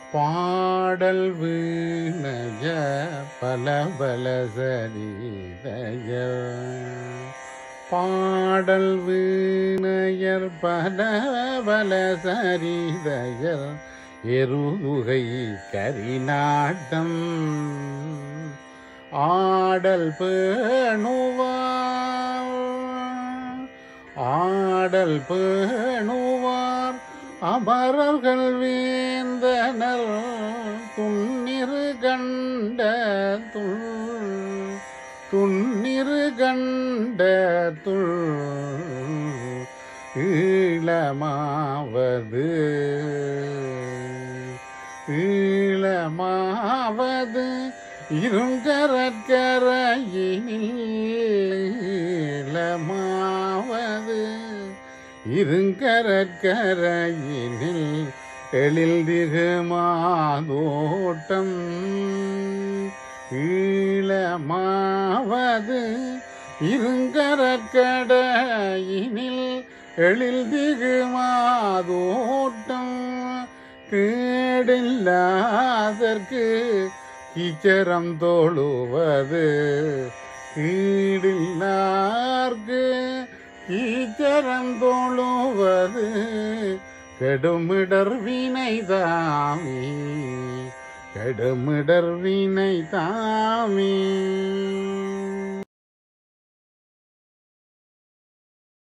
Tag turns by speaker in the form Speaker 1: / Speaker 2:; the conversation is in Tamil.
Speaker 1: பாடல் வீணய பல பல சரிதய பாடல் வீணையர் பல பல சரிதயர் எருதுகை கரிநாட்டம் ஆடல் பேணுவார் ஆடல் பேணுவார் அமரர்கள் வேந்தனர் துன்னிரு கண்ட துள் துன்னிரு கண்ட துள் ஈழமாவது ஈழமாவது இருங்கரற்கரையினில் ஈழமாவது இருங்கரற்கரையினில் எழில்திகு மாதோட்டம் ஈழமாவது இருங்கரற்கடையினில் எழில்திகு மாதோட்டம் கேடில்லாதற்கு கீச்சரம் தோழுவது ஈடில்லார்க்கு ஈச்சரம் தோழுவது கெடுமிடர் வினை தாமி கெடுமிடர் வினை தாமி